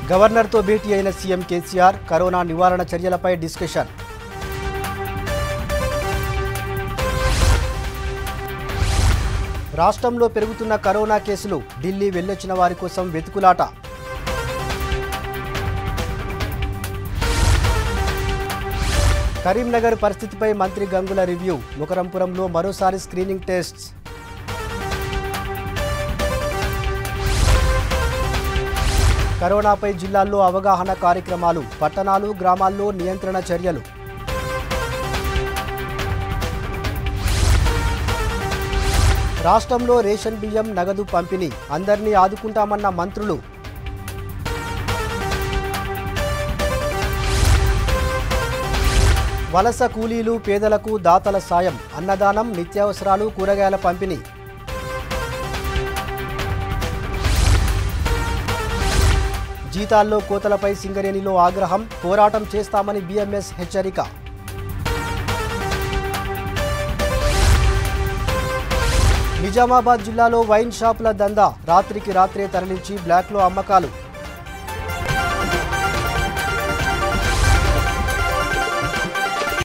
గవర్నర్తో భేటీ అయిన CM KCR corona నివారణ చర్యలపై డిస్కషన్ రాష్ట్రంలో పెరుగుతున్న కరోనా కేసులు ఢిల్లీ వెళ్ళొచ్చిన వారి కోసం వెతుకులాట కరీంనగర్ పరిస్థితిపై మంత్రి గంగుల రివ్యూ ముకరంపురంలో మరోసారి స్క్రీనింగ్ టెస్ట్స్ కరోనాపై జిల్లాల్లో అవగాహన కార్యక్రమాలు పట్టణాలు గ్రామాల్లో నియంత్రణ చర్యలు రాష్ట్రంలో రేషన్ బియ్యం నగదు పంపిణీ అందరినీ ఆదుకుంటామన్న మంత్రులు వలస కూలీలు పేదలకు దాతల సాయం అన్నదానం నిత్యావసరాలు కూరగాయల పంపిణీ జీతాల్లో కోతలపై సింగరేణిలో ఆగ్రహం పోరాటం చేస్తామని బీఎంఎస్ హెచ్చరిక నిజామాబాద్ జిల్లాలో వైన్ షాపుల దందా రాత్రికి రాత్రే తరలించి బ్లాక్లో అమ్మకాలు